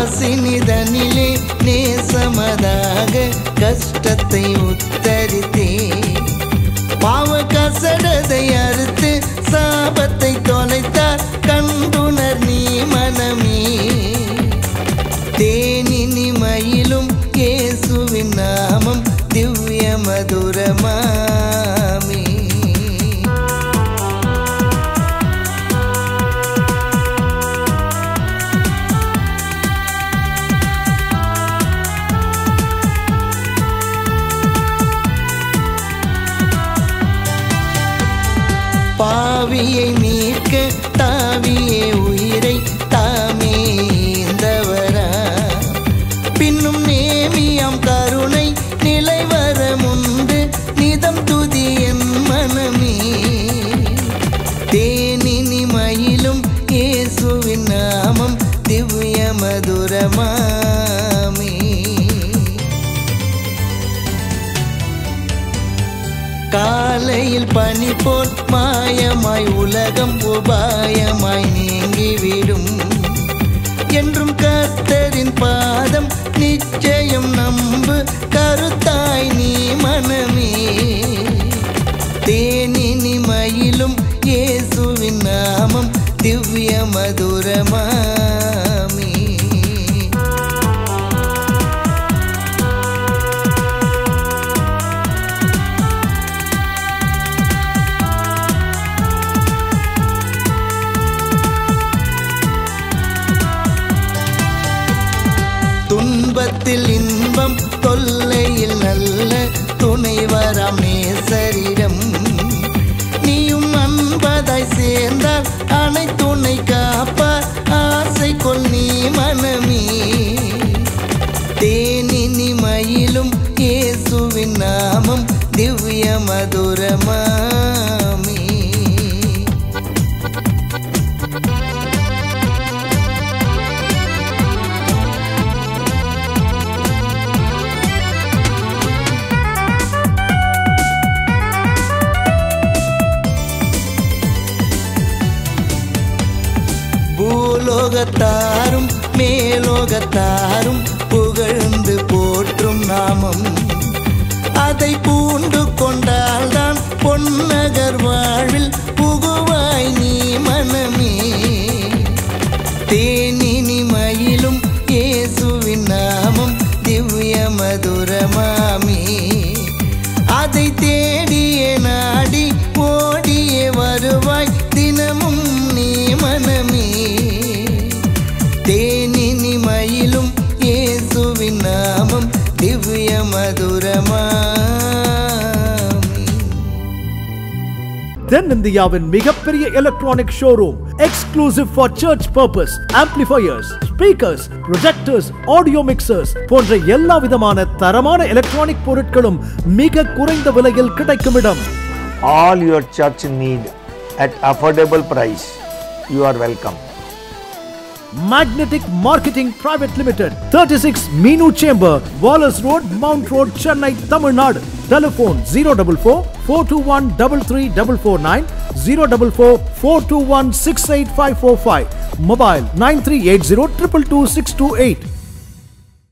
காசினிதனிலே நேசமதாக கஷ்டத்தை உத்தரித்தே பாவ கசடதை அறுத்து சாபத்தை தொலைத்தார் கண்டுணர் நீ மனமே தேனினி மயிலும் இயேசுவின் நாமம் திவ்ய மதுரமாமே பாவியை மீட்க தாவியே உயிரை தாமே இந்தவரா பின்னும் நேமியாம் கருணை நிலைவர முண்டு நிதம் துதி என் மனமே தேனினி மயிலும் இயேசுவின் நாமம் திவ்ய மதுரமாமே காலையில் பனி போல் மாயமாய் உலகம் உபாயமாய் நீங்கிவிடும் என்றும் கர்த்தரின் பாதம் நிச்சயம் நம்பு கருத்தாய் நீ மனமே தேனினி மயிலும் இயேசுவின் நாமம் திவ்ய மதுரமாமே துன்பத்தில் இன்பம் தொல்லையில் நல்ல துணைவரம் நேசரிடம் நீயும் அன்பதாய் சேர்ந்தால் அனைத்துணை காப்பார் ஆசை கொள் நீ மனமே தேனினி மயிலும் இயேசுவின் நாமம் திவ்ய மதுரமாமே பூலோகத்தாரும் மேலோகத்தாரும் புகழ்ந்து போற்றும் நாமம் அதை பூண்டு கொண்டால்தான் பொன்னகர் வாழ்வில் புகுவாய் நீ மனமே தேனினி மயிலும் இயேசுவின் நாமம் திவ்ய மதுரமாமே அதை தேடியே நாடி ஓடியே வருவாய் தினமும் நீ மனமே தேனினி மயிலும் இயேசுவின் நாமம் திவ்ய மதுரமாமே தென்னிந்தியாவின் மிகப்பெரிய electronic showroom exclusive for church purpose amplifiers speakers projectors audio mixers போன்ற எல்லா விதமான தரமான எலக்ட்ரானிக் பொருட்களும் மிக குறைந்த விலையில் கிடைக்கும் இடம் all your church need at affordable price. You are welcome. Magnetic Marketing Private Limited, 36 Meenu Chamber, Wallace Road, Mount Road, Chennai, Tamil Nadu. Telephone 044 421 33449 044 421 68545. Mobile 9380 222 628.